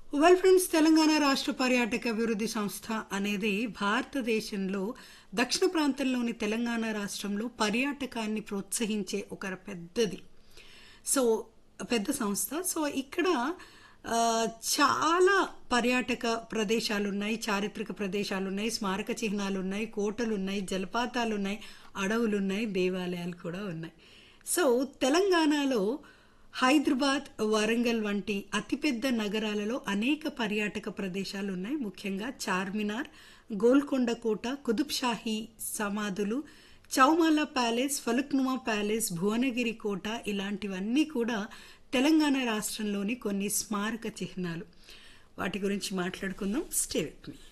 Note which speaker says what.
Speaker 1: well friends Telangana రాష్ట్ర పర్యాటక అభివృద్ధి సంస్థ అనేది భారతదేశంలో దక్షిణ ప్రాంతంలోని తెలంగాణ రాష్ట్రంలో పర్యాటకాన్ని ప్రోత్సహించే ఒక పెద్దది సో పెద్ద సంస్థ సో ఇక్కడ ఆ, చాలా పర్యాటక ప్రదేశాలు ఉన్నాయి చారిత్రక ప్రదేశాలు ఉన్నాయి స్మారక చిహ్నాలు ఉన్నాయి కోటలు ఉన్నాయి జలపాతాలు ఉన్నాయి అడవులు ఉన్నాయి దేవాలయాలు కూడా ఉన్నాయి సో తెలంగాణలో హైదరాబాద్ వరంగల్ వంటి అతిపెద్ద నగరాలలో అనేక పర్యాటక ప్రదేశాలు ఉన్నాయి ముఖ్యంగా చార్మినార్ గోల్కొండ కోట కుతుబ్ షాహీ సమాధులు చౌమాలా ప్యాలెస్ ఫలుక్నుమా ప్యాలెస్ భువనగిరి కోట ఇలాంటివన్నీ కూడా తెలంగాణ రాష్ట్రంలోని కొన్ని స్మారక చిహ్నాలు వాటి గురించి మాట్లాడుకుందాం స్టే విత్ మీ